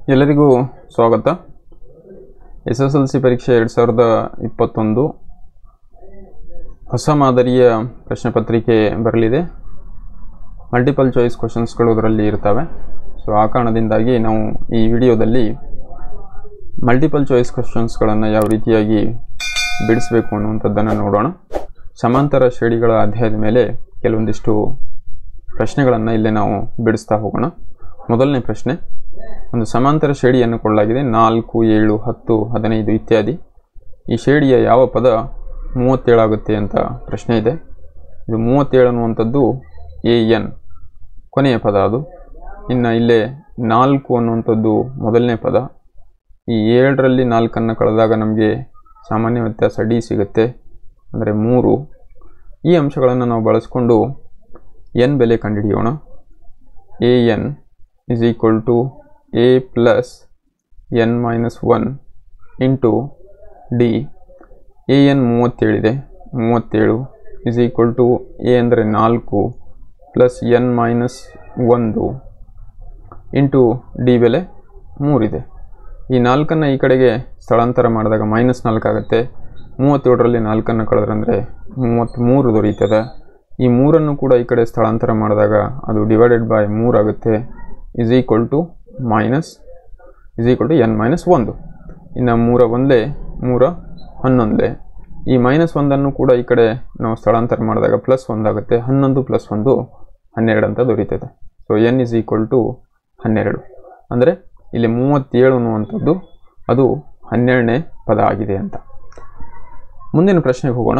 ಎಲ್ಲರಿಗೂ ಸ್ವಾಗತ S S L C ಪರೀಕ್ಷೆ ಎರಡು ಸಾವಿರದ ಇಪ್ಪತ್ತೊಂದು ಹೊಸ ಮಾದರಿಯ ಪ್ರಶ್ನೆ ಪತ್ರಿಕೆ ಬರಲಿದೆ ಮಲ್ಟಿಪಲ್ ಚಾಯ್ಸ್ ಕ್ವಶನ್ಸ್ಗಳು ಅದರಲ್ಲಿ ಇರ್ತವೆ ಸೊ ಆ ಕಾರಣದಿಂದಾಗಿ ನಾವು ಈ ವಿಡಿಯೋದಲ್ಲಿ ಮಲ್ಟಿಪಲ್ ಚಾಯ್ಸ್ ಕ್ವಶನ್ಸ್ಗಳನ್ನು ಯಾವ ರೀತಿಯಾಗಿ ಬಿಡಿಸಬೇಕು ಅನ್ನುವಂಥದ್ದನ್ನು ನೋಡೋಣ ಸಮಾಂತರ ಶ್ರೇಣಿಗಳ ಅಧ್ಯಾಯದ ಮೇಲೆ ಕೆಲವೊಂದಿಷ್ಟು ಪ್ರಶ್ನೆಗಳನ್ನು ಇಲ್ಲೇ ನಾವು ಬಿಡಿಸ್ತಾ ಹೋಗೋಣ ಮೊದಲನೇ ಪ್ರಶ್ನೆ ಒಂದು ಸಮಾಂತರ ಶ್ರೇಣಿಯನ್ನು ಕೊಡಲಾಗಿದೆ ನಾಲ್ಕು ಏಳು ಹತ್ತು ಹದಿನೈದು ಇತ್ಯಾದಿ ಈ ಶ್ರೇಣಿಯ ಯಾವ ಪದ ಮೂವತ್ತೇಳಾಗುತ್ತೆ ಅಂತ ಪ್ರಶ್ನೆ ಇದೆ ಇದು ಮೂವತ್ತೇಳು ಅನ್ನುವಂಥದ್ದು ಎ ಎನ್ ಕೊನೆಯ ಪದ ಅದು ಇನ್ನು ಇಲ್ಲೇ ನಾಲ್ಕು ಅನ್ನುವಂಥದ್ದು ಮೊದಲನೇ ಪದ ಈ ಏಳರಲ್ಲಿ ನಾಲ್ಕನ್ನು ಕಳೆದಾಗ ನಮಗೆ ಸಾಮಾನ್ಯ ವ್ಯತ್ಯಾಸ ಡಿ ಸಿಗುತ್ತೆ ಅಂದರೆ ಮೂರು ಈ ಅಂಶಗಳನ್ನು ನಾವು ಬಳಸ್ಕೊಂಡು ಎನ್ ಬೆಲೆ ಕಂಡುಹಿಡಿಯೋಣ a n is equal to a plus n minus 1 into d a n ಮೂವತ್ತೇಳಿದೆ ಮೂವತ್ತೇಳು ಇಸ್ ಈಕ್ವಲ್ ಟು ಎ ಅಂದರೆ ನಾಲ್ಕು ಪ್ಲಸ್ ಎನ್ ಮೈನಸ್ ಒಂದು ಇಂಟು ಡಿ ಬೆಲೆ ಮೂರಿದೆ ಈ ನಾಲ್ಕನ್ನು ಈ ಕಡೆಗೆ ಸ್ಥಳಾಂತರ ಮಾಡಿದಾಗ ಮೈನಸ್ ನಾಲ್ಕಾಗುತ್ತೆ ಮೂವತ್ತೇಳರಲ್ಲಿ ನಾಲ್ಕನ್ನು ಕಳೆದ್ರಂದರೆ ಮೂವತ್ತ್ಮೂರು ದೊರೆಯುತ್ತದೆ ಈ ಮೂರನ್ನು ಕೂಡ ಈ ಕಡೆ ಸ್ಥಳಾಂತರ ಮಾಡಿದಾಗ ಅದು ಡಿವೈಡೆಡ್ ಬೈ ಮೂರಾಗುತ್ತೆ is equal to minus is equal to n minus ಒಂದು ಇನ್ನು ಮೂರ ಒಂದೇ ಮೂರ ಹನ್ನೊಂದೇ ಈ ಮೈನಸ್ ಒಂದನ್ನು ಕೂಡ ಈ ಕಡೆ ನಾವು ಸ್ಥಳಾಂತರ ಮಾಡಿದಾಗ ಪ್ಲಸ್ ಒಂದಾಗುತ್ತೆ ಹನ್ನೊಂದು ಪ್ಲಸ್ ಒಂದು ಹನ್ನೆರಡು ಅಂತ ದೊರೀತದೆ so n is equal to ಹನ್ನೆರಡು ಅಂದರೆ ಇಲ್ಲಿ ಮೂವತ್ತೇಳು ಅನ್ನುವಂಥದ್ದು ಅದು ಹನ್ನೆರಡನೇ ಪದ ಆಗಿದೆ ಅಂತ ಮುಂದಿನ ಪ್ರಶ್ನೆಗೆ ಹೋಗೋಣ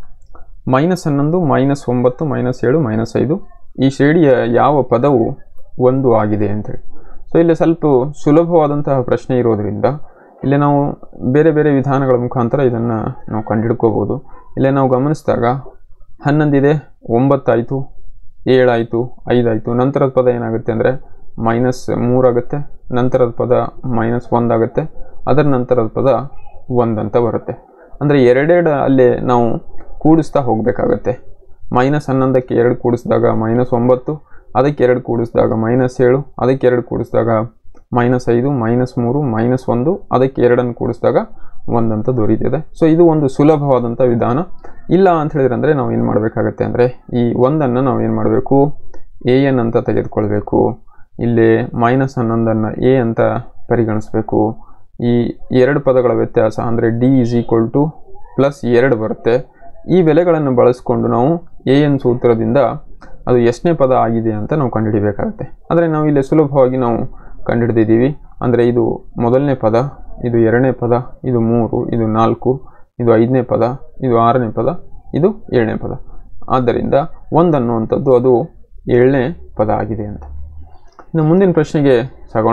ಮೈನಸ್ ಹನ್ನೊಂದು ಮೈನಸ್ ಒಂಬತ್ತು ಮೈನಸ್ ಏಳು ಮೈನಸ್ ಐದು ಈ ಶ್ರೇಣಿಯ ಯಾವ ಪದವು ಒಂದು ಆಗಿದೆ ಅಂತೇಳಿ ಸೊ ಇಲ್ಲಿ ಸ್ವಲ್ಪ ಸುಲಭವಾದಂತಹ ಪ್ರಶ್ನೆ ಇರೋದರಿಂದ ಇಲ್ಲಿ ನಾವು ಬೇರೆ ಬೇರೆ ವಿಧಾನಗಳ ಮುಖಾಂತರ ಇದನ್ನು ನಾವು ಕಂಡುಹಿಡ್ಕೋಬೋದು ಇಲ್ಲೇ ನಾವು ಗಮನಿಸಿದಾಗ ಹನ್ನೊಂದಿದೆ ಒಂಬತ್ತಾಯಿತು ಏಳಾಯಿತು ಐದಾಯಿತು ನಂತರದ ಪದ ಏನಾಗುತ್ತೆ ಅಂದರೆ ಮೈನಸ್ ಮೂರಾಗುತ್ತೆ ನಂತರದ ಪದ ಮೈನಸ್ ಒಂದಾಗುತ್ತೆ ಅದರ ನಂತರದ ಪದ ಒಂದಂತ ಬರುತ್ತೆ ಅಂದರೆ ಎರಡೆರಡು ಅಲ್ಲೇ ನಾವು ಕೂಡಿಸ್ತಾ ಹೋಗಬೇಕಾಗತ್ತೆ ಮೈನಸ್ ಹನ್ನೊಂದಕ್ಕೆ ಎರಡು ಕೂಡಿಸಿದಾಗ ಮೈನಸ್ ಒಂಬತ್ತು ಅದಕ್ಕೆ ಎರಡು ಕೂಡಿಸಿದಾಗ ಮೈನಸ್ ಏಳು ಅದಕ್ಕೆ ಎರಡು ಕೂಡಿಸಿದಾಗ ಮೈನಸ್ ಐದು ಮೈನಸ್ ಮೂರು ಮೈನಸ್ ಒಂದು ಅದಕ್ಕೆ ಎರಡನ್ನು ಕೂಡಿಸಿದಾಗ ಒಂದಂತ ದೊರೀತಿದೆ ಸೊ ಇದು ಒಂದು ಸುಲಭವಾದಂಥ ವಿಧಾನ ಇಲ್ಲ ಅಂತ ಹೇಳಿದ್ರೆ ಅಂದರೆ ನಾವು ಏನು ಮಾಡಬೇಕಾಗತ್ತೆ ಅಂದರೆ ಈ ಒಂದನ್ನು ನಾವು ಏನು ಮಾಡಬೇಕು ಎ ಎನ್ ಅಂತ ತೆಗೆದುಕೊಳ್ಬೇಕು ಇಲ್ಲಿ ಮೈನಸ್ ಹನ್ನೊಂದನ್ನು ಎ ಅಂತ ಪರಿಗಣಿಸಬೇಕು ಈ ಎರಡು ಪದಗಳ ವ್ಯತ್ಯಾಸ ಅಂದರೆ d is equal to plus ಎರಡು ಬರುತ್ತೆ ಈ ಬೆಲೆಗಳನ್ನು ಬಳಸ್ಕೊಂಡು ನಾವು ಎ ಎನ್ ಸೂತ್ರದಿಂದ ಅದು ಎಷ್ಟನೇ ಪದ ಆಗಿದೆ ಅಂತ ನಾವು ಕಂಡುಹಿಡಿಬೇಕಾಗುತ್ತೆ ಆದರೆ ನಾವು ಇಲ್ಲಿ ಸುಲಭವಾಗಿ ನಾವು ಕಂಡುಹಿಡಿದಿದ್ದೀವಿ ಅಂದರೆ ಇದು ಮೊದಲನೇ ಪದ ಇದು ಎರಡನೇ ಪದ ಇದು ಮೂರು ಇದು ನಾಲ್ಕು ಇದು ಐದನೇ ಪದ ಇದು ಆರನೇ ಪದ ಇದು ಏಳನೇ ಪದ ಆದ್ದರಿಂದ ಒಂದನ್ನುವಂಥದ್ದು ಅದು ಏಳನೇ ಪದ ಆಗಿದೆ ಅಂತ ಇನ್ನು ಮುಂದಿನ ಪ್ರಶ್ನೆಗೆ ಸಾಗೋಣ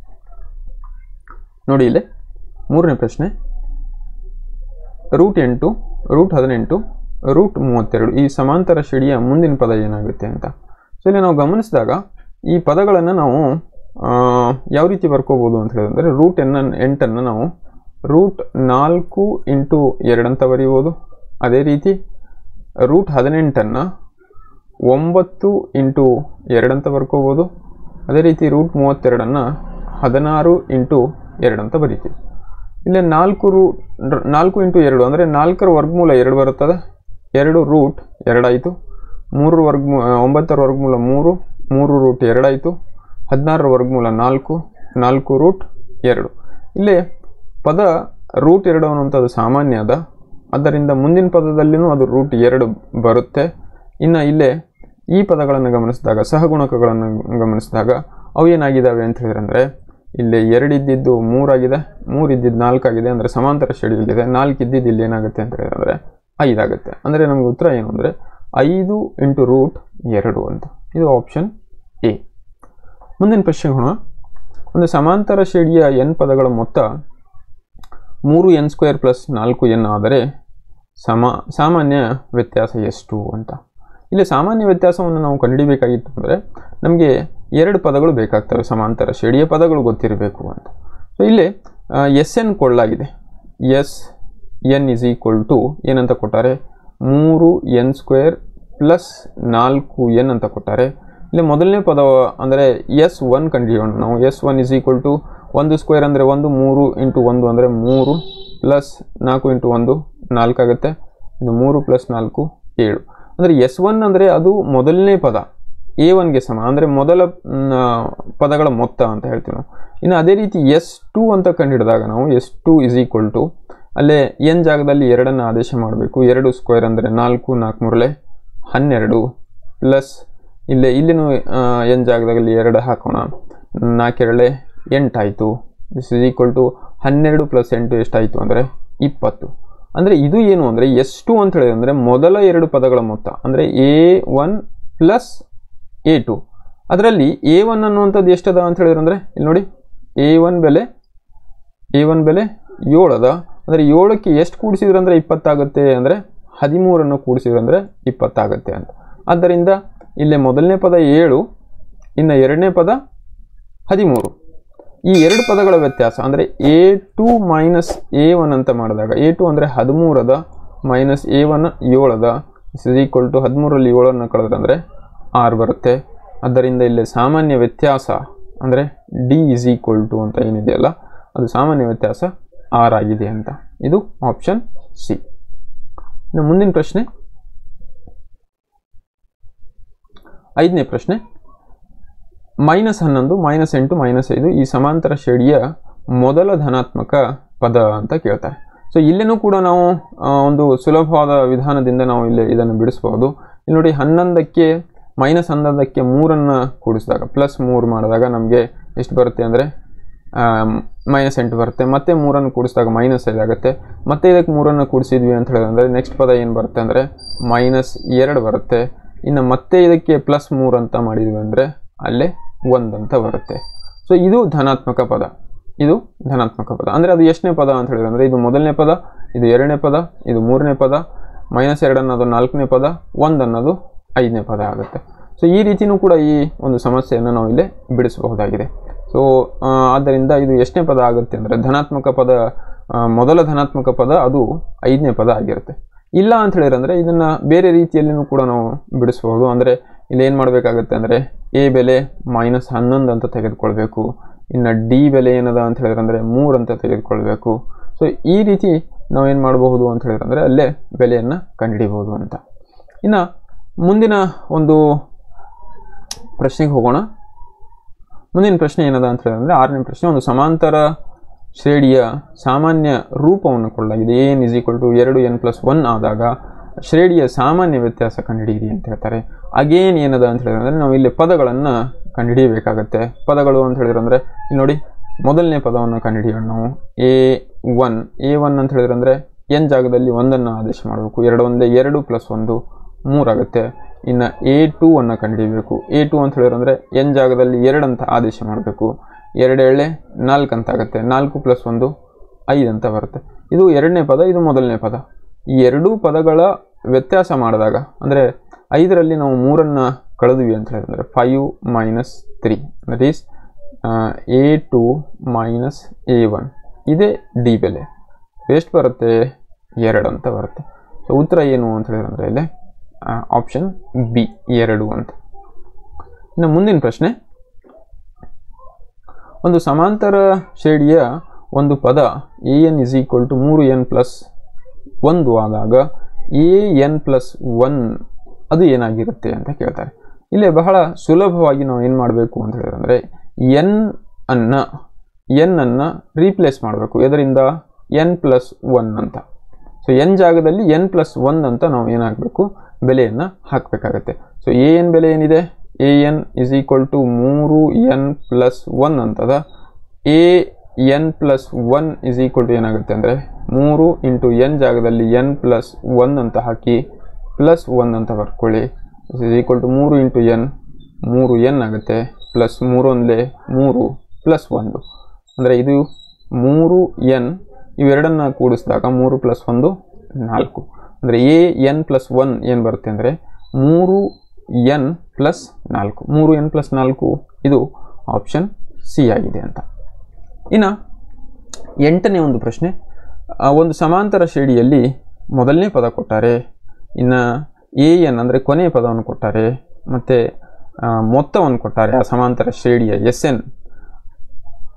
ನೋಡಿ ಇಲ್ಲಿ ಮೂರನೇ ಪ್ರಶ್ನೆ ರೂಟ್ ಎಂಟು ರೂಟ್ ಹದಿನೆಂಟು ರೂಟ್ ಮೂವತ್ತೆರಡು ಈ ಸಮಾಂತರ ಶ್ರೇಣಿಯ ಮುಂದಿನ ಪದ ಏನಾಗುತ್ತೆ ಅಂತ ಸೊ ಇಲ್ಲಿ ನಾವು ಗಮನಿಸಿದಾಗ ಈ ಪದಗಳನ್ನು ನಾವು ಯಾವ ರೀತಿ ಬರ್ಕೋಬೋದು ಅಂತ ಹೇಳಿದ್ರೆ ರೂಟ್ ಎನ್ನ ಎಂಟನ್ನು ನಾವು ರೂಟ್ ನಾಲ್ಕು ಇಂಟು ಎರಡಂತ ಬರೀಬೋದು ಅದೇ ರೀತಿ ರೂಟ್ ಹದಿನೆಂಟನ್ನು ಒಂಬತ್ತು ಇಂಟು ಎರಡಂತ ಬರ್ಕೋಬೋದು ಅದೇ ರೀತಿ ರೂಟ್ ಮೂವತ್ತೆರಡನ್ನು ಹದಿನಾರು ಇಂಟು ಎರಡಂತ ಬರೀತೀವಿ ಇಲ್ಲಿ ನಾಲ್ಕು ರೂ ನಾಲ್ಕು ಇಂಟು ಎರಡು ಅಂದರೆ ನಾಲ್ಕರ ವರ್ಗಮೂಲ ಎರಡು ಬರುತ್ತದೆ ಎರಡು ರೂಟ್ ಎರಡಾಯಿತು ಮೂರು ವರ್ಗಮೂ ಒಂಬತ್ತರ ವರ್ಗಮೂಲ ಮೂರು ಮೂರು ರೂಟ್ ಎರಡಾಯಿತು ಹದಿನಾರರ ವರ್ಗಮೂಲ ನಾಲ್ಕು ನಾಲ್ಕು ರೂಟ್ ಎರಡು ಇಲ್ಲಿ ಪದ ರೂಟ್ ಎರಡು ಅನ್ನುವಂಥದ್ದು ಸಾಮಾನ್ಯ ಅದ ಆದ್ದರಿಂದ ಮುಂದಿನ ಪದದಲ್ಲಿನೂ ಅದು ರೂಟ್ ಎರಡು ಬರುತ್ತೆ ಇನ್ನು ಇಲ್ಲೇ ಈ ಪದಗಳನ್ನು ಗಮನಿಸಿದಾಗ ಸಹಗುಣಕಗಳನ್ನು ಗಮನಿಸಿದಾಗ ಅವು ಏನಾಗಿದ್ದಾವೆ ಅಂತ ಹೇಳಿದ್ರೆ ಇಲ್ಲಿ ಎರಡು ಇದ್ದಿದ್ದು ಮೂರಾಗಿದೆ ಮೂರು ಇದ್ದಿದ್ದು ನಾಲ್ಕಾಗಿದೆ ಅಂದರೆ ಸಮಾಂತರ ಶ್ರೇಣಿಯಲ್ಲಿದೆ ನಾಲ್ಕು ಇದ್ದಿದ್ದು ಇಲ್ಲಿ ಏನಾಗುತ್ತೆ ಅಂತ ಹೇಳಿದ್ರೆ ಐದಾಗುತ್ತೆ ಅಂದರೆ ನಮಗೆ ಉತ್ತರ ಏನು ಅಂದರೆ ಐದು ಇಂಟು ರೂಟ್ ಎರಡು ಅಂತ ಇದು ಆಪ್ಷನ್ ಎ ಮುಂದಿನ ಪ್ರಶ್ನೆಗೆ ಹೋಣ ಒಂದು ಸಮಾಂತರ ಶ್ರೇಣಿಯ ಎನ್ ಪದಗಳ ಮೊತ್ತ ಮೂರು ಎನ್ ಸ್ಕ್ವೇರ್ ಪ್ಲಸ್ ನಾಲ್ಕು ಎನ್ ಆದರೆ ಸಮ ಸಾಮಾನ್ಯ ವ್ಯತ್ಯಾಸ ಎಷ್ಟು ಅಂತ ಇಲ್ಲಿ ಸಾಮಾನ್ಯ ವ್ಯತ್ಯಾಸವನ್ನು ನಾವು ಕಂಡುಹಿಡಿಬೇಕಾಗಿತ್ತು ಅಂದರೆ ನಮಗೆ ಎರಡು ಪದಗಳು ಬೇಕಾಗ್ತವೆ ಸಮಾಂತರ ಶ್ರೇಣಿಯ ಪದಗಳು ಗೊತ್ತಿರಬೇಕು ಅಂತ ಸೊ ಇಲ್ಲಿ ಎಸ್ ಎನ್ ಕೊಳ್ಳಾಗಿದೆ S n is equal to ಏನಂತ ಕೊಟ್ಟಾರೆ ಮೂರು ಎನ್ ಸ್ಕ್ವೇರ್ ಪ್ಲಸ್ ನಾಲ್ಕು ಎನ್ ಅಂತ ಕೊಟ್ಟಾರೆ ಇಲ್ಲಿ ಮೊದಲನೇ ಪದ ಅಂದರೆ ಎಸ್ ಒನ್ ಕಂಡುಹಿಡಿಯೋಣ ನಾವು S one is equal to ಒಂದು ಸ್ಕ್ವೇರ್ ಅಂದರೆ ಒಂದು ಮೂರು ಇಂಟು ಒಂದು ಅಂದರೆ ಮೂರು ಪ್ಲಸ್ ನಾಲ್ಕು ಇಂಟು ಒಂದು ನಾಲ್ಕು ಆಗುತ್ತೆ ಇದು ಮೂರು ಪ್ಲಸ್ ನಾಲ್ಕು ಏಳು ಅಂದರೆ ಎಸ್ ಒನ್ ಅಂದರೆ ಅದು ಮೊದಲನೇ ಪದ ಎ ಒನ್ಗೆ ಸಮ ಅಂದರೆ ಮೊದಲ ಮ್, ಆ, ಪದಗಳ ಮೊತ್ತ ಅಂತ ಹೇಳ್ತೀವಿ ನಾವು ಇನ್ನು ಅದೇ ರೀತಿ ಎಸ್ ಟು ಅಂತ ಕಂಡುಹಿಡಿದಾಗ ನಾವು S two is equal to ಅಲ್ಲೇ ಎನ್ ಜಾಗದಲ್ಲಿ ಎರಡನ್ನು ಆದೇಶ ಮಾಡಬೇಕು ಎರಡು ಸ್ಕ್ವೇರ್ ಅಂದರೆ ನಾಲ್ಕು ನಾಲ್ಕು ಮೂರಲೆ ಹನ್ನೆರಡು ಪ್ಲಸ್ ಇಲ್ಲೇ ಇಲ್ಲಿನೂ ಎನ್ ಜಾಗದಲ್ಲಿ ಎರಡು ಹಾಕೋಣ ನಾಲ್ಕೆರಳೆ ಎಂಟಾಯಿತು ದಿಸ್ ಇಸ್ ಈಕ್ವಲ್ ಟು ಹನ್ನೆರಡು ಪ್ಲಸ್ ಎಂಟು ಎಷ್ಟಾಯಿತು ಅಂದರೆ ಇಪ್ಪತ್ತು ಅಂದರೆ ಇದು ಏನು ಅಂದರೆ ಎಷ್ಟು ಅಂತ ಹೇಳಿದ್ರೆ ಅಂದರೆ ಮೊದಲ ಎರಡು ಪದಗಳ ಮೊತ್ತ ಅಂದರೆ a one plus a two ಅದರಲ್ಲಿ ಎ ಒನ್ ಅನ್ನುವಂಥದ್ದು ಎಷ್ಟದ ಅಂತ ಹೇಳಿದ್ರೆ ಅಂದರೆ ಇಲ್ಲಿ ನೋಡಿ ಎ ಒನ್ ಬೆಲೆ ಎ ಒನ್ ಬೆಲೆ ಏಳದ ಅಂದರೆ ಏಳಕ್ಕೆ ಎಷ್ಟು ಕೂಡಿಸಿದ್ರೆ ಅಂದರೆ ಇಪ್ಪತ್ತಾಗುತ್ತೆ ಅಂದರೆ ಹದಿಮೂರನ್ನು ಕೂಡಿಸಿದ್ರೆ ಅಂದರೆ ಇಪ್ಪತ್ತಾಗುತ್ತೆ ಅಂತ ಆದ್ದರಿಂದ ಇಲ್ಲೇ ಮೊದಲನೇ ಪದ ಏಳು ಇನ್ನು ಎರಡನೇ ಪದ ಹದಿಮೂರು ಈ ಎರಡು ಪದಗಳ ವ್ಯತ್ಯಾಸ ಅಂದರೆ a two minus a one ಅಂತ ಮಾಡಿದಾಗ ಎ ಟು ಅಂದರೆ ಹದಿಮೂರದ ಮೈನಸ್ ಎ ಒನ್ ಏಳದ ಇಸ್ ಈಕ್ವಲ್ ಟು ಹದಿಮೂರಲ್ಲಿ ಏಳನ್ನು ಕಳೆದ್ರೆ ಅಂದರೆ ಆರು ಬರುತ್ತೆ ಆದ್ದರಿಂದ ಇಲ್ಲಿ ಸಾಮಾನ್ಯ ವ್ಯತ್ಯಾಸ ಅಂದರೆ ಡಿ ಇಸ್ ಈಕ್ವಲ್ ಟು ಅಂತ ಏನಿದೆಯಲ್ಲ ಅದು ಸಾಮಾನ್ಯ ವ್ಯತ್ಯಾಸ ಆರ್ ಆಗಿದೆ ಅಂತ ಇದು ಆಪ್ಷನ್ ಸಿ ಇನ್ನು ಮುಂದಿನ ಪ್ರಶ್ನೆ ಐದನೇ ಪ್ರಶ್ನೆ ಮೈನಸ್ ಹನ್ನೊಂದು ಮೈನಸ್ ಎಂಟು ಮೈನಸ್ ಐದು ಈ ಸಮಾಂತರ ಶ್ರೇಣಿಯ ಮೊದಲ ಧನಾತ್ಮಕ ಪದ ಅಂತ ಕೇಳ್ತಾರೆ ಸೊ ಇಲ್ಲೇನೂ ಕೂಡ ನಾವು ಆ, ಒಂದು ಸುಲಭವಾದ ವಿಧಾನದಿಂದ ನಾವು ಇಲ್ಲಿ ಇದನ್ನು ಬಿಡಿಸ್ಬೋದು ಇಲ್ಲಿ ನೋಡಿ ಹನ್ನೊಂದಕ್ಕೆ ಮೈನಸ್ ಹನ್ನೊಂದಕ್ಕೆ ಮೂರನ್ನು ಕೂಡಿಸಿದಾಗ ಪ್ಲಸ್ ಮೂರು ಮಾಡಿದಾಗ ನಮಗೆ ಎಷ್ಟು ಬರುತ್ತೆ ಅಂದರೆ ಮೈನಸ್ ಎಂಟು ಬರುತ್ತೆ ಮತ್ತೆ ಮೂರನ್ನು ಕೂಡಿಸಿದಾಗ ಮೈನಸ್ ಐದಾಗುತ್ತೆ ಮತ್ತೆ ಇದಕ್ಕೆ ಮೂರನ್ನು ಕೂಡಿಸಿದ್ವಿ ಅಂತ ಹೇಳಿದ್ರೆ ನೆಕ್ಸ್ಟ್ ಪದ ಏನು ಬರುತ್ತೆ ಅಂದರೆ ಮೈನಸ್ ಎರಡು ಬರುತ್ತೆ ಇನ್ನು ಮತ್ತೆ ಇದಕ್ಕೆ ಪ್ಲಸ್ ಮೂರು ಅಂತ ಮಾಡಿದ್ವಿ ಅಂದರೆ ಅಲ್ಲೇ ಒಂದು ಅಂತ ಬರುತ್ತೆ ಸೊ ಇದು ಧನಾತ್ಮಕ ಪದ ಇದು ಧನಾತ್ಮಕ ಪದ ಅಂದರೆ ಅದು ಎಷ್ಟನೇ ಪದ ಅಂತ ಹೇಳಿದ್ರೆ ಅಂದರೆ ಇದು ಮೊದಲನೇ ಪದ ಇದು ಎರಡನೇ ಪದ ಇದು ಮೂರನೇ ಪದ ಮೈನಸ್ ಎರಡು ಅನ್ನೋದು ನಾಲ್ಕನೇ ಪದ ಒಂದು ಅನ್ನೋದು ಐದನೇ ಪದ ಆಗುತ್ತೆ ಸೊ ಈ ರೀತಿಯೂ ಕೂಡ ಈ ಒಂದು ಸಮಸ್ಯೆಯನ್ನು ನಾವು ಇಲ್ಲಿ ಬಿಡಿಸಬಹುದಾಗಿದೆ ಸೊ ಆದ್ದರಿಂದ ಇದು ಎಷ್ಟನೇ ಪದ ಆಗುತ್ತೆ ಅಂದರೆ ಧನಾತ್ಮಕ ಪದ ಆ, ಮೊದಲ ಧನಾತ್ಮಕ ಪದ ಅದು ಐದನೇ ಪದ ಆಗಿರುತ್ತೆ ಇಲ್ಲ ಅಂತ ಹೇಳಿದ್ರೆ ಅಂದರೆ ಇದನ್ನು ಬೇರೆ ರೀತಿಯಲ್ಲಿನೂ ಕೂಡ ನಾವು ಬಿಡಿಸ್ಬೋದು ಅಂದರೆ ಇಲ್ಲಿ ಏನು ಮಾಡಬೇಕಾಗುತ್ತೆ ಅಂದರೆ ಎ ಬೆಲೆ ಮೈನಸ್ ಹನ್ನೊಂದು ಅಂತ ತೆಗೆದುಕೊಳ್ಬೇಕು ಇನ್ನು ಡಿ ಬೆಲೆ ಏನದ ಅಂತ ಹೇಳಿದ್ರೆ ಅಂದರೆ ಮೂರು ಅಂತ ತೆಗೆದುಕೊಳ್ಬೇಕು ಸೊ ಈ ರೀತಿ ನಾವು ಏನು ಮಾಡಬಹುದು ಅಂತ ಹೇಳಿದ್ರೆ ಅಂದರೆ ಅಲ್ಲೇ ಬೆಲೆಯನ್ನು ಕಂಡುಹಿಡಿಬಹುದು ಅಂತ ಇನ್ನು ಮುಂದಿನ ಒಂದು ಪ್ರಶ್ನೆಗೆ ಹೋಗೋಣ ಮುಂದಿನ ಪ್ರಶ್ನೆ ಏನದ ಅಂತ ಹೇಳಿದ್ರೆ ಆರನೇ ಪ್ರಶ್ನೆ ಒಂದು ಸಮಾಂತರ ಶ್ರೇಣಿಯ ಸಾಮಾನ್ಯ ರೂಪವನ್ನು ಕೊಡಲಾಗಿದೆ ಎನ್ ಇಸ್ ಈಕ್ವಲ್ ಟು ಎರಡು ಎನ್ ಪ್ಲಸ್ ಒನ್ ಆದಾಗ ಶ್ರೇಣಿಯ ಸಾಮಾನ್ಯ ವ್ಯತ್ಯಾಸ ಕಂಡುಹಿಡಿಯಿರಿ ಅಂತ ಹೇಳ್ತಾರೆ ಅಗೇನ್ ಏನದ ಅಂತ ಹೇಳಿದ್ರೆ ಅಂದರೆ ನಾವು ಇಲ್ಲಿ ಪದಗಳನ್ನು ಕಂಡುಹಿಡಿಯಬೇಕಾಗತ್ತೆ ಪದಗಳು ಅಂತ ಹೇಳಿದ್ರೆ ಅಂದರೆ ಇಲ್ಲಿ ನೋಡಿ ಮೊದಲನೇ ಪದವನ್ನು ಕಂಡುಹಿಡಿಯೋಣ ನಾವು ಎ ಒನ್ ಎ ಒನ್ ಅಂತ ಹೇಳಿದ್ರೆ ಅಂದರೆ ಎನ್ ಜಾಗದಲ್ಲಿ ಒಂದನ್ನು ಆದೇಶ ಮಾಡಬೇಕು ಎರಡು ಒಂದೇ ಎರಡು ಪ್ಲಸ್ ಒಂದು ಮೂರಾಗುತ್ತೆ ಇನ್ನು ಎ ಟೂ ಅನ್ನು ಕಂಡುಹಿಡಿಯಬೇಕು ಎ ಟು ಅಂತ ಹೇಳಿದ್ರೆ ಅಂದರೆ ಎನ್ ಜಾಗದಲ್ಲಿ ಎರಡು ಅಂತ ಆದೇಶ ಮಾಡಬೇಕು ಎರಡು ಎಳೆ ನಾಲ್ಕು ಅಂತ ಆಗುತ್ತೆ ನಾಲ್ಕು ಪ್ಲಸ್ ಒಂದು ಐದು ಅಂತ ಬರುತ್ತೆ ಇದು ಎರಡನೇ ಪದ ಇದು ಮೊದಲನೇ ಪದ ಈ ಎರಡೂ ಪದಗಳ ವ್ಯತ್ಯಾಸ ಮಾಡಿದಾಗ ಅಂದರೆ ಐದರಲ್ಲಿ ನಾವು ಮೂರನ್ನು ಕಳೆದ್ವಿ ಅಂತ ಹೇಳಿದ್ರೆ five minus three that is a two minus a one ಇದೇ ಡಿ ಬೆಲೆ ಎಷ್ಟು ಬರುತ್ತೆ ಎರಡು ಅಂತ ಬರುತ್ತೆ ಸೊ ಉತ್ತರ ಏನು ಅಂತ ಹೇಳಿದ್ರೆ ಇಲ್ಲಿ ಆಪ್ಷನ್ ಬಿ ಎರಡು ಅಂತ ಇನ್ನು ಮುಂದಿನ ಪ್ರಶ್ನೆ ಒಂದು ಸಮಾಂತರ ಶ್ರೇಣಿಯ ಒಂದು ಪದ a n is equal to ಮೂರು ಎನ್ ಪ್ಲಸ್ ಒಂದು ಆದಾಗ ಎ ಎನ್ ಪ್ಲಸ್ ಒನ್ ಅದು ಏನಾಗಿರುತ್ತೆ ಅಂತ ಕೇಳ್ತಾರೆ ಇಲ್ಲಿ ಬಹಳ ಸುಲಭವಾಗಿ ನಾವು ಏನು ಮಾಡಬೇಕು ಅಂತ ಹೇಳಿದ್ರೆ ಎನ್ ಅನ್ನು ಎನ್ ಅನ್ನು ರೀಪ್ಲೇಸ್ ಮಾಡಬೇಕು ಇದರಿಂದ ಎನ್ ಪ್ಲಸ್ ಒನ್ ಅಂತ ಸೊ ಎನ್ ಜಾಗದಲ್ಲಿ ಎನ್ ಪ್ಲಸ್ ಒನ್ ಅಂತ ನಾವು ಏನಾಗಬೇಕು ಬೆಲೆಯನ್ನು ಹಾಕಬೇಕಾಗತ್ತೆ ಸೊ ಎ ಎನ್ ಬೆಲೆ ಏನಿದೆ a n is equal to ಮೂರು ಎನ್ ಪ್ಲಸ್ ಒನ್ ಅಂತದ a n plus one is equal to ಏನಾಗುತ್ತೆ ಅಂದರೆ ಮೂರು ಇಂಟು ಎನ್ ಜಾಗದಲ್ಲಿ ಎನ್ ಪ್ಲಸ್ ಒನ್ ಅಂತ ಹಾಕಿ ಪ್ಲಸ್ ಒನ್ ಅಂತ ಬರ್ಕೊಳ್ಳಿ ಇಸ್ ಈಕ್ವಲ್ ಟು ಮೂರು ಇಂಟು ಎನ್ ಮೂರು ಎನ್ ಆಗುತ್ತೆ ಪ್ಲಸ್ ಮೂರೊಂದಲೇ ಮೂರು ಪ್ಲಸ್ ಒಂದು ಅಂದರೆ ಇದು ಮೂರು ಎನ್ ಇವೆರಡನ್ನು ಕೂಡಿಸಿದಾಗ ಮೂರು ಪ್ಲಸ್ ಒಂದು ನಾಲ್ಕು ಅಂದರೆ ಎ ಎನ್ ಪ್ಲಸ್ ಒನ್ ಏನು ಬರುತ್ತೆ ಅಂದರೆ ಮೂರು ಎನ್ ಪ್ಲಸ್ ನಾಲ್ಕು ಮೂರು ಎನ್ ಪ್ಲಸ್ ನಾಲ್ಕು ಇದು ಆಪ್ಷನ್ ಸಿ ಆಗಿದೆ ಅಂತ ಇನ್ನು ಎಂಟನೇ ಒಂದು ಪ್ರಶ್ನೆ ಆ, ಒಂದು ಸಮಾಂತರ ಶ್ರೇಣಿಯಲ್ಲಿ ಮೊದಲನೇ ಪದ ಕೊಟ್ಟಾರೆ ಇನ್ನು ಎ ಎನ್ ಅಂದರೆ ಕೊನೆಯ ಪದವನ್ನು ಕೊಟ್ಟಾರೆ ಮತ್ತು ಮೊತ್ತವನ್ನು ಕೊಟ್ಟಾರೆ ಆ ಸಮಾಂತರ ಶ್ರೇಣಿಯ ಎಸ್ ಎನ್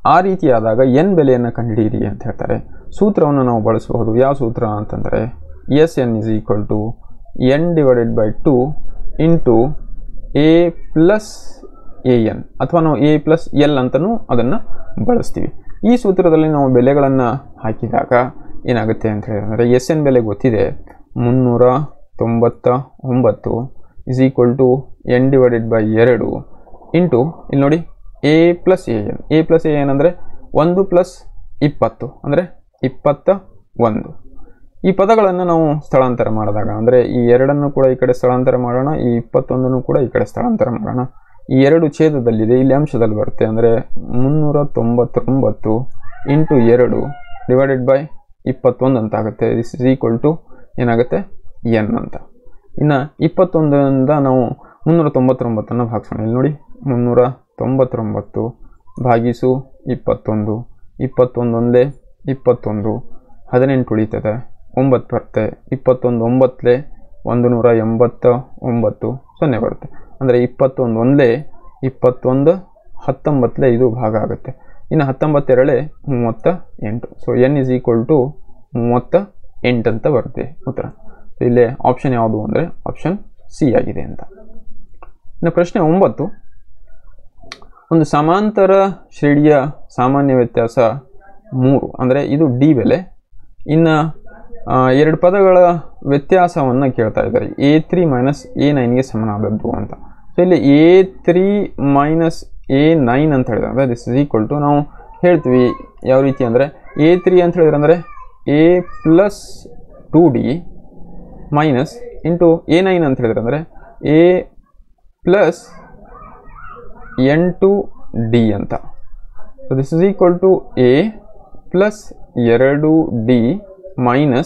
ಆ ರೀತಿಯಾದಾಗ ಎನ್ ಬೆಲೆಯನ್ನು ಕಂಡುಹಿಡಿಯಿರಿ ಅಂತ ಹೇಳ್ತಾರೆ ಸೂತ್ರವನ್ನು ನಾವು ಬಳಸಬಹುದು ಯಾವ ಸೂತ್ರ ಅಂತಂದರೆ s n is equal to n divided by two into a plus a n ಅಥವಾ ನಾವು ಎ ಪ್ಲಸ್ ಎಲ್ ಅಂತಲೂ ಅದನ್ನು ಬಳಸ್ತೀವಿ ಈ ಸೂತ್ರದಲ್ಲಿ ನಾವು ಬೆಲೆಗಳನ್ನು ಹಾಕಿದಾಗ ಏನಾಗುತ್ತೆ ಅಂತ ಹೇಳಿದ್ರೆ ಎಸ್ ಎನ್ ಬೆಲೆ ಗೊತ್ತಿದೆ ಮುನ್ನೂರ ತೊಂಬತ್ತ ಒಂಬತ್ತು is equal to n divided by ಎರಡು ಇಂಟು ಇಲ್ಲಿ ನೋಡಿ a plus a n a plus a n ಅಂದರೆ ಒಂದು ಪ್ಲಸ್ ಇಪ್ಪತ್ತು ಅಂದರೆ ಇಪ್ಪತ್ತ ಒಂದು ಈ ಪದಗಳನ್ನು ನಾವು ಸ್ಥಳಾಂತರ ಮಾಡಿದಾಗ ಅಂದರೆ ಈ ಎರಡನ್ನು ಕೂಡ ಈ ಕಡೆ ಸ್ಥಳಾಂತರ ಮಾಡೋಣ ಈ ಇಪ್ಪತ್ತೊಂದನ್ನು ಕೂಡ ಈ ಕಡೆ ಸ್ಥಳಾಂತರ ಮಾಡೋಣ ಈ ಎರಡು ಛೇದದಲ್ಲಿದೆ ಇಲ್ಲಿ ಅಂಶದಲ್ಲಿ ಬರುತ್ತೆ ಅಂದರೆ ಮುನ್ನೂರ ತೊಂಬತ್ತೊಂಬತ್ತು ಇಂಟು ಎರಡು ಡಿವೈಡೆಡ್ ಬೈ ಇಪ್ಪತ್ತೊಂದು ಅಂತ ಆಗುತ್ತೆ ದಿಸ್ ಇಸ್ ಈಕ್ವಲ್ ಟು ಏನಾಗುತ್ತೆ ಎನ್ ಅಂತ ಇನ್ನು ಇಪ್ಪತ್ತೊಂದರಿಂದ ನಾವು ಮುನ್ನೂರ ತೊಂಬತ್ತೊಂಬತ್ತನ್ನು ಭಾಗಿಸೋಣ ಇಲ್ಲಿ ನೋಡಿ ಮುನ್ನೂರ ತೊಂಬತ್ತೊಂಬತ್ತು ಭಾಗಿಸು ಇಪ್ಪತ್ತೊಂದು ಇಪ್ಪತ್ತೊಂದು ಒಂದೇ ಇಪ್ಪತ್ತೊಂದು ಹದಿನೆಂಟು ಉಳಿತದೆ ಒಂಬತ್ತು ಬರುತ್ತೆ ಇಪ್ಪತ್ತೊಂದು ಒಂಬತ್ತಲೇ ಒಂದು ನೂರ ಎಂಬತ್ತ ಒಂಬತ್ತು ಸೊನ್ನೆ ಬರುತ್ತೆ ಅಂದರೆ ಇಪ್ಪತ್ತೊಂದು ಒಂದೇ ಇಪ್ಪತ್ತೊಂದು ಹತ್ತೊಂಬತ್ತಲೇ ಇದು ಭಾಗ ಆಗುತ್ತೆ ಇನ್ನು ಹತ್ತೊಂಬತ್ತೆರಡೇ ಮೂವತ್ತ ಎಂಟು so n is equal to ಮೂವತ್ತ ಎಂಟು ಅಂತ ಬರುತ್ತೆ ಉತ್ತರ ಸೊ ಇಲ್ಲೇ ಆಪ್ಷನ್ ಯಾವುದು ಅಂದರೆ ಆಪ್ಷನ್ ಸಿ ಆಗಿದೆ ಅಂತ ಇನ್ನು ಪ್ರಶ್ನೆ ಒಂಬತ್ತು ಒಂದು ಸಮಾಂತರ ಶ್ರೇಣಿಯ ಸಾಮಾನ್ಯ ವ್ಯತ್ಯಾಸ ಮೂರು ಅಂದರೆ ಇದು ಡಿ ಬೆಲೆ ಇನ್ನು ಆ, ಎರಡು ಪದಗಳ ವ್ಯತ್ಯಾಸವನ್ನು ಕೇಳ್ತಾ ಇದ್ದಾರೆ ಎ ತ್ರೀ ಮೈನಸ್ ಎ ನೈನ್ಗೆ ಸಮನಾದದ್ದು ಅಂತ ಸೊ ಇಲ್ಲಿ a three minus a nine ಅಂತ ಹೇಳಿದ್ರೆ ದಿಸ್ ಇಸ್ ಈಕ್ವಲ್ ಟು ನಾವು ಹೇಳ್ತೀವಿ ಯಾವ ರೀತಿ ಅಂದರೆ ಎ ತ್ರೀ ಅಂತ ಹೇಳಿದ್ರೆ ಅಂದರೆ a plus two d minus into a nine ಅಂತ ಹೇಳಿದ್ರೆ ಅಂದರೆ a plus n two d ಅಂತ so this is equal to a plus ಎರಡು d minus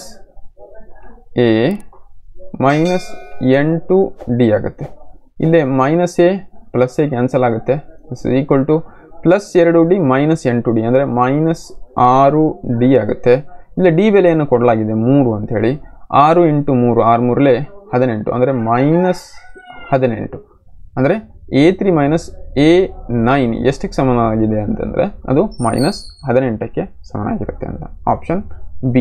a minus n two d ಆಗುತ್ತೆ ಇಲ್ಲೇ minus a plus a cancel ಆಗುತ್ತೆ this is equal to plus ಎರಡು d minus n two d ಅಂದರೆ minus ಆರು d ಆಗುತ್ತೆ ಇಲ್ಲಿ D ಬೆಲೆಯನ್ನು ಕೊಡಲಾಗಿದೆ ಮೂರು ಅಂಥೇಳಿ ಆರು ಇಂಟು ಮೂರು ಆರು ಮೂರಲೇ ಹದಿನೆಂಟು ಅಂದರೆ ಮೈನಸ್ ಹದಿನೆಂಟು ಅಂದರೆ a three minus a nine ಎಷ್ಟಕ್ಕೆ ಸಮನಾಗಿದೆ ಅಂತಂದರೆ ಅದು ಮೈನಸ್ ಹದಿನೆಂಟಕ್ಕೆ ಸಮನಾಗಿರುತ್ತೆ ಅಂತ ಆಪ್ಷನ್ ಬಿ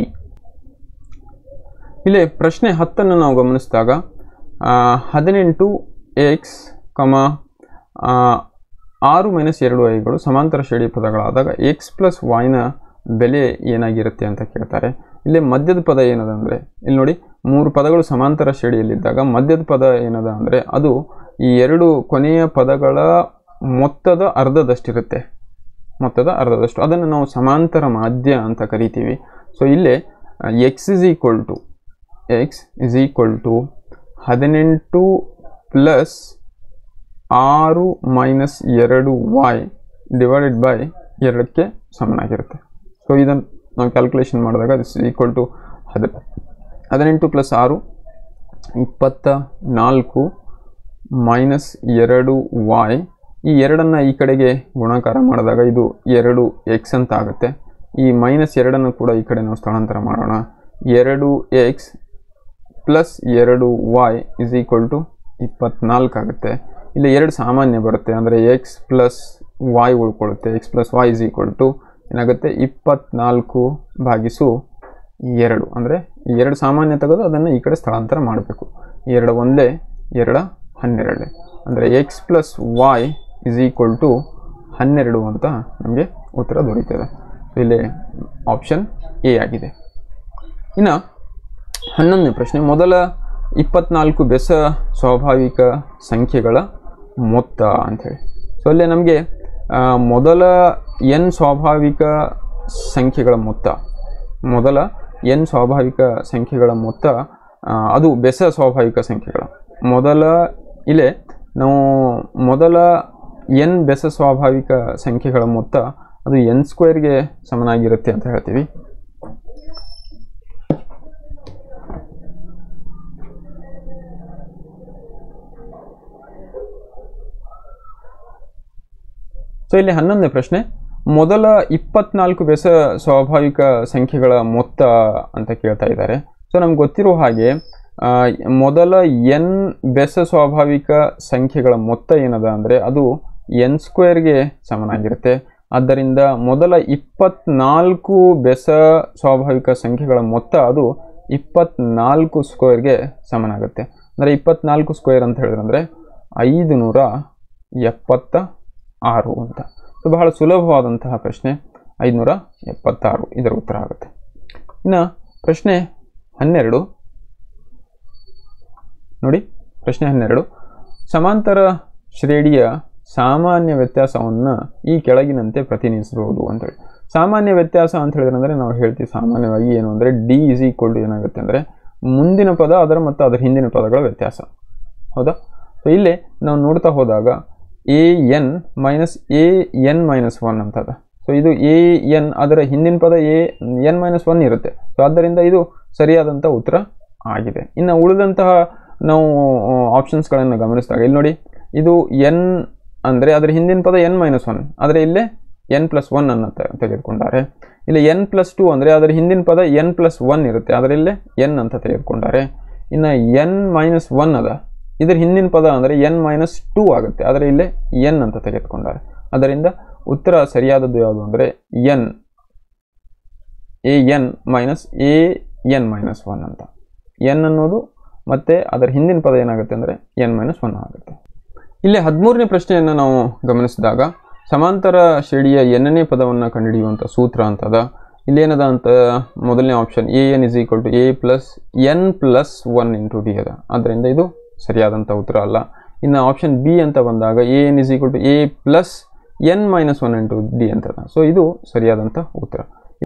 ಇಲ್ಲಿ ಪ್ರಶ್ನೆ ಹತ್ತನ್ನು ನಾವು ಗಮನಿಸಿದಾಗ ಆ, ಹದಿನೆಂಟು ಎಕ್ಸ್ ಕಮ ಆ, ಆರು ಮೈನಸ್ ಎರಡು ಐಗಳು ಸಮಾಂತರ ಶ್ರೇಣಿ ಪದಗಳಾದಾಗ ಎಕ್ಸ್ ಪ್ಲಸ್ ವೈನ ಬೆಲೆ ಏನಾಗಿರುತ್ತೆ ಅಂತ ಕೇಳ್ತಾರೆ ಇಲ್ಲಿ ಮಧ್ಯದ ಪದ ಏನದ ಅಂದರೆ ಇಲ್ಲಿ ನೋಡಿ ಮೂರು ಪದಗಳು ಸಮಾಂತರ ಶ್ರೇಣಿಯಲ್ಲಿದ್ದಾಗ ಮಧ್ಯದ ಪದ ಏನದ ಅಂದರೆ ಅದು ಈ ಎರಡು ಕೊನೆಯ ಪದಗಳ ಮೊತ್ತದ ಅರ್ಧದಷ್ಟಿರುತ್ತೆ ಮೊತ್ತದ ಅರ್ಧದಷ್ಟು ಅದನ್ನು ನಾವು ಸಮಾಂತರ ಮಾಧ್ಯ ಅಂತ ಕರಿತೀವಿ ಸೊ ಇಲ್ಲೇ x is equal to x is equal to ಹದಿನೆಂಟು ಪ್ಲಸ್ ಆರು ಮೈನಸ್ ಎರಡು ವೈ ಡಿವೈಡೆಡ್ ಬೈ ಎರಡಕ್ಕೆ ಸಮನಾಗಿರುತ್ತೆ ಸೊ ಇದನ್ನು ನಾವು ಕ್ಯಾಲ್ಕುಲೇಷನ್ ಮಾಡಿದಾಗ ದಿಸ್ ಇಸ್ ಈಕ್ವಲ್ ಟು ಹದ ಹದಿನೆಂಟು ಪ್ಲಸ್ ಆರು ಇಪ್ಪತ್ತ ನಾಲ್ಕು ಮೈನಸ್ ಎರಡು ವಾಯ್ ಈ ಎರಡನ್ನು ಈ ಕಡೆಗೆ ಗುಣಾಕಾರ ಮಾಡಿದಾಗ ಇದು ಎರಡು ಎಕ್ಸ್ ಅಂತ ಆಗುತ್ತೆ ಈ ಮೈನಸ್ ಎರಡನ್ನು ಕೂಡ ಈ ಕಡೆ ನಾವು ಸ್ಥಳಾಂತರ ಮಾಡೋಣ ಎರಡು ಎಕ್ಸ್ ಪ್ಲಸ್ ಎರಡು ವಾಯ್ ಇಸ್ ಈಕ್ವಲ್ ಟು ಇಪ್ಪತ್ನಾಲ್ಕು ಆಗುತ್ತೆ ಇಲ್ಲಿ ಎರಡು ಸಾಮಾನ್ಯ ಬರುತ್ತೆ ಅಂದರೆ ಎಕ್ಸ್ ಪ್ಲಸ್ ವಾಯ್ ಉಳ್ಕೊಳ್ಳುತ್ತೆ x plus y is equal to ಏನಾಗುತ್ತೆ ಇಪ್ಪತ್ನಾಲ್ಕು ಭಾಗಿಸು ಎರಡು ಅಂದರೆ ಈ ಎರಡು ಸಾಮಾನ್ಯ ತೆಗೆದು ಅದನ್ನು ಈ ಕಡೆ ಸ್ಥಳಾಂತರ ಮಾಡಬೇಕು ಎರಡು ಒಂದೇ ಎರಡು ಹನ್ನೆರಡು ಅಂದರೆ x plus y is equal to ಹನ್ನೆರಡು ಅಂತ ನಮಗೆ ಉತ್ತರ ದೊರೀತದೆ ಇಲ್ಲಿ ಆಪ್ಷನ್ ಎ ಆಗಿದೆ ಇನ್ನು ಹನ್ನೊಂದನೇ ಪ್ರಶ್ನೆ ಮೊದಲ ಇಪ್ಪತ್ನಾಲ್ಕು ಬೆಸ ಸ್ವಾಭಾವಿಕ ಸಂಖ್ಯೆಗಳ ಮೊತ್ತ ಅಂಥೇಳಿ ಸೊ ಅಲ್ಲಿ ನಮಗೆ ಆ, ಮೊದಲ ಎನ್ ಸ್ವಾಭಾವಿಕ ಸಂಖ್ಯೆಗಳ ಮೊತ್ತ ಮೊದಲ ಎನ್ ಸ್ವಾಭಾವಿಕ ಸಂಖ್ಯೆಗಳ ಮೊತ್ತ ಆ, ಅದು ಬೆಸ ಸ್ವಾಭಾವಿಕ ಸಂಖ್ಯೆಗಳ ಮೊದಲ ಇಲ್ಲೇ ನಾವು ಮೊದಲ ಎನ್ ಬೆಸ ಸ್ವಾಭಾವಿಕ ಸಂಖ್ಯೆಗಳ ಮೊತ್ತ ಅದು ಎನ್ ಸ್ಕ್ವೇರ್ಗೆ ಸಮನಾಗಿರುತ್ತೆ ಅಂತ ಹೇಳ್ತೀವಿ ಸೊ ಇಲ್ಲಿ ಹನ್ನೊಂದನೇ ಪ್ರಶ್ನೆ ಮೊದಲ ಇಪ್ಪತ್ನಾಲ್ಕು ಬೆಸ ಸ್ವಾಭಾವಿಕ ಸಂಖ್ಯೆಗಳ ಮೊತ್ತ ಅಂತ ಕೇಳ್ತಾ ಇದ್ದಾರೆ ಸೊ ನಮ್ಗೆ ಗೊತ್ತಿರೋ ಹಾಗೆ ಆ, ಮೊದಲ ಎನ್ ಬೆಸ ಸ್ವಾಭಾವಿಕ ಸಂಖ್ಯೆಗಳ ಮೊತ್ತ ಏನದ ಅಂದರೆ ಅದು ಎನ್ ಸ್ಕ್ವೇರ್ಗೆ ಸಮನಾಗಿರುತ್ತೆ ಆದ್ದರಿಂದ ಮೊದಲ ಇಪ್ಪತ್ನಾಲ್ಕು ಬೆಸ ಸ್ವಾಭಾವಿಕ ಸಂಖ್ಯೆಗಳ ಮೊತ್ತ ಅದು ಇಪ್ಪತ್ನಾಲ್ಕು ಸ್ಕ್ವೇರ್ಗೆ ಸಮನಾಗುತ್ತೆ ಅಂದರೆ ಇಪ್ಪತ್ನಾಲ್ಕು ಸ್ಕ್ವೇರ್ ಅಂತ ಹೇಳಿದ್ರೆ ಐದು ನೂರ ಎಪ್ಪತ್ತ ಆರು ಅಂತ ಸೊ ಬಹಳ ಸುಲಭವಾದಂತಹ ಪ್ರಶ್ನೆ ಐದುನೂರ ಎಪ್ಪತ್ತಾರು ಇದರ ಉತ್ತರ ಆಗುತ್ತೆ ಇನ್ನು ಪ್ರಶ್ನೆ ಹನ್ನೆರಡು ನೋಡಿ ಪ್ರಶ್ನೆ ಹನ್ನೆರಡು ಸಮಾಂತರ ಶ್ರೇಣಿಯ ಸಾಮಾನ್ಯ ವ್ಯತ್ಯಾಸವನ್ನು ಈ ಕೆಳಗಿನಂತೆ ಪ್ರತಿನಿಧಿಸಬಹುದು ಅಂತೇಳಿ ಸಾಮಾನ್ಯ ವ್ಯತ್ಯಾಸ ಅಂತ ಹೇಳಿದ್ರೆ ಅಂದರೆ ನಾವು ಹೇಳ್ತೀವಿ ಸಾಮಾನ್ಯವಾಗಿ ಏನು ಅಂದರೆ ಡಿ ಇಸ್ ಈಕ್ವಲ್ ಟು ಏನಾಗುತ್ತೆ ಅಂದರೆ ಮುಂದಿನ ಪದ ಅದರ ಮತ್ತು ಅದರ ಹಿಂದಿನ ಪದಗಳ ವ್ಯತ್ಯಾಸ ಹೌದಾ ಸೊ ಇಲ್ಲಿ ನಾವು ನೋಡ್ತಾ ಹೋದಾಗ a n minus a n minus one ಅಂತದ ಸೊ ಇದು ಎ ಎನ್ ಅದರ ಹಿಂದಿನ ಪದ ಎ ಎನ್ ಮೈನಸ್ ಒನ್ ಇರುತ್ತೆ ಸೊ ಆದ್ದರಿಂದ ಇದು ಸರಿಯಾದಂಥ ಉತ್ತರ ಆಗಿದೆ ಇನ್ನು ಉಳಿದಂತಹ ನಾವು ಆಪ್ಷನ್ಸ್ಗಳನ್ನು ಗಮನಿಸಿದಾಗ ಇಲ್ಲಿ ನೋಡಿ ಇದು ಎನ್ ಅಂದರೆ ಅದರ ಹಿಂದಿನ ಪದ ಎನ್ ಮೈನಸ್ ಒನ್ ಆದರೆ ಇಲ್ಲೇ ಎನ್ ಪ್ಲಸ್ ಒನ್ ಅನ್ನು ತೆ- ತೆಗೆದುಕೊಂಡಾರೆ ಇಲ್ಲಿ ಎನ್ ಪ್ಲಸ್ ಟು ಅಂದರೆ ಅದರ ಹಿಂದಿನ ಪದ ಎನ್ ಪ್ಲಸ್ ಒನ್ ಇರುತ್ತೆ ಆದರೆ ಇಲ್ಲೇ ಎನ್ ಅಂತ ತೆಗೆದುಕೊಂಡಾರೆ ಇನ್ನು ಎನ್ ಮೈನಸ್ ಒನ್ ಅದ ಇದರ ಹಿಂದಿನ ಪದ ಅಂದರೆ ಎನ್ ಮೈನಸ್ ಟೂ ಆಗುತ್ತೆ ಆದರೆ ಇಲ್ಲೇ ಎನ್ ಅಂತ ತೆಗೆದುಕೊಂಡಾರೆ ಅದರಿಂದ ಉತ್ತರ ಸರಿಯಾದದ್ದು ಯಾವುದು ಅಂದರೆ n a n minus a n minus one ಅಂತ ಎನ್ ಅನ್ನೋದು ಮತ್ತು ಅದರ ಹಿಂದಿನ ಪದ ಏನಾಗುತ್ತೆ ಅಂದರೆ ಎನ್ ಮೈನಸ್ ಒನ್ ಆಗುತ್ತೆ ಇಲ್ಲಿ ಹದಿಮೂರನೇ ಪ್ರಶ್ನೆಯನ್ನು ನಾವು ಗಮನಿಸಿದಾಗ ಸಮಾಂತರ ಶ್ರೇಣಿಯ ಎನ್ನನೇ ಪದವನ್ನು ಕಂಡುಹಿಡಿಯುವಂಥ ಸೂತ್ರ ಅಂತದ ಇಲ್ಲೇನದ ಅಂತ ಮೊದಲನೇ option a n is equal to a plus n plus one into d ಅದ ಆದ್ದರಿಂದ ಇದು ಸರಿಯಾದಂಥ ಉತ್ತರ ಅಲ್ಲ ಇನ್ನು ಆಪ್ಷನ್ ಬಿ ಅಂತ ಬಂದಾಗ a n is equal to a plus n minus one into d ಅಂತದ ಸೊ ಇದು ಸರಿಯಾದಂಥ ಉತ್ತರ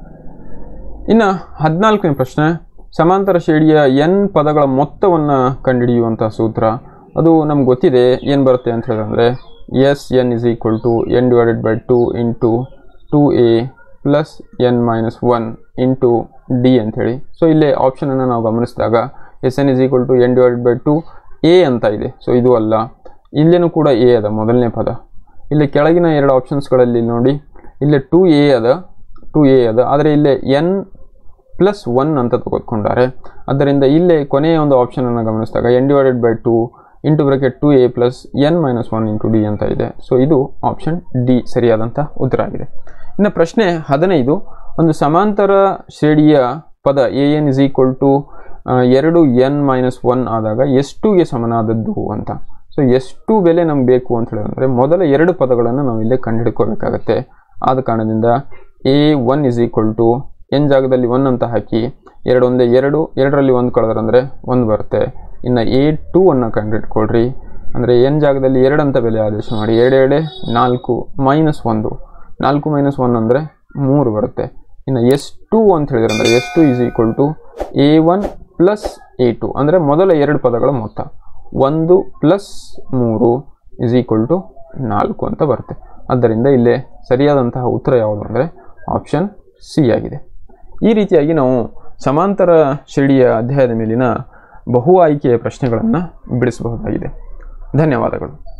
ಇನ್ನು ಹದಿನಾಲ್ಕನೇ ಪ್ರಶ್ನೆ ಸಮಾಂತರ ಶ್ರೇಣಿಯ ಎನ್ ಪದಗಳ ಮೊತ್ತವನ್ನು ಕಂಡುಹಿಡಿಯುವಂಥ ಸೂತ್ರ ಅದು ನಮ್ಗೆ ಗೊತ್ತಿದೆ ಏನು ಬರುತ್ತೆ ಅಂತ ಹೇಳಿದ್ರೆ s n is equal to n divided by two into two a plus n minus one into d ಅಂಥೇಳಿ ಸೊ ಇಲ್ಲೇ ಆಪ್ಷನನ್ನು ನಾವು ಗಮನಿಸಿದಾಗ s n is equal to n divided by two a ಅಂತ ಇದೆ ಸೊ ಇದು ಅಲ್ಲ ಇಲ್ಲೇನೂ ಕೂಡ ಎ ಅದ ಮೊದಲನೇ ಪದ ಇಲ್ಲಿ ಕೆಳಗಿನ ಎರಡು ಆಪ್ಷನ್ಸ್ಗಳಲ್ಲಿ ನೋಡಿ ಇಲ್ಲಿ ಟು ಎ ಅದ ಟು ಎ ಅದ ಆದರೆ ಇಲ್ಲೇ ಎನ್ ಪ್ಲಸ್ ಒನ್ ಅಂತ ತೆಗೆದುಕೊಂಡಾರೆ ಆದ್ದರಿಂದ ಇಲ್ಲೇ ಕೊನೆಯ ಒಂದು ಆಪ್ಷನನ್ನು ಗಮನಿಸಿದಾಗ n divided by two into bracket two a plus n minus one into d ಅಂತ ಇದೆ ಸೊ ಇದು ಆಪ್ಷನ್ ಡಿ ಸರಿಯಾದಂಥ ಉತ್ತರ ಆಗಿದೆ ಇನ್ನು ಪ್ರಶ್ನೆ ಹದಿನೈದು ಒಂದು ಸಮಾಂತರ ಶ್ರೇಣಿಯ ಪದ a n is equal to ಎರಡು ಎನ್ ಮೈನಸ್ ಒನ್ ಆದಾಗ ಎಷ್ಟುಗೆ ಸಮನಾದದ್ದು ಅಂತ ಸೊ ಎಷ್ಟು ಬೆಲೆ ನಮ್ಗೆ ಬೇಕು ಅಂತ ಹೇಳಿದ್ರೆ ಮೊದಲ ಎರಡು ಪದಗಳನ್ನು ನಾವು ಇಲ್ಲೇ ಕಂಡುಹಿಡ್ಕೋಬೇಕಾಗತ್ತೆ ಆದ ಕಾರಣದಿಂದ a one is equal to n ಜಾಗದಲ್ಲಿ ಒನ್ ಅಂತ ಹಾಕಿ ಎರಡು ಒಂದೇ ಎರಡು ಎರಡರಲ್ಲಿ ಒಂದು ಕಳೆದ್ರಂದರೆ ಒಂದು ಬರುತ್ತೆ ಇನ್ನು ಎ ಟೂ ಅನ್ನು ಕಂಡುಹಿಡ್ಕೊಳ್ರಿ ಅಂದರೆ ಎನ್ ಜಾಗದಲ್ಲಿ ಎರಡು ಅಂತ ಬೆಲೆ ಆದೇಶ ಮಾಡಿ ಎರಡು ಎರಡೇ ನಾಲ್ಕು ಮೈನಸ್ ಒಂದು ನಾಲ್ಕು ಮೈನಸ್ ಒನ್ ಅಂದರೆ ಮೂರು ಬರುತ್ತೆ ಇನ್ನು ಎಸ್ ಟು ಅಂತ ಹೇಳಿದ್ರೆ ಅಂದರೆ s two is equal to a one plus a two ಅಂದರೆ ಮೊದಲ ಎರಡು ಪದಗಳ ಮೊತ್ತ ಒಂದು ಪ್ಲಸ್ ಮೂರು ಇಸ್ ಈಕ್ವಲ್ ಟು ನಾಲ್ಕು ಅಂತ ಬರುತ್ತೆ ಆದ್ದರಿಂದ ಇಲ್ಲೇ ಸರಿಯಾದಂತಹ ಉತ್ತರ ಯಾವುದು ಅಂದರೆ ಆಪ್ಷನ್ ಸಿ ಆಗಿದೆ ಈ ರೀತಿಯಾಗಿ ನಾವು ಸಮಾಂತರ ಶ್ರೇಣಿಯ ಅಧ್ಯಾಯದ ಮೇಲಿನ ಬಹು ಆಯ್ಕೆಯ ಪ್ರಶ್ನೆಗಳನ್ನು ಬಿಡಿಸಬಹುದಾಗಿದೆ ಧನ್ಯವಾದಗಳು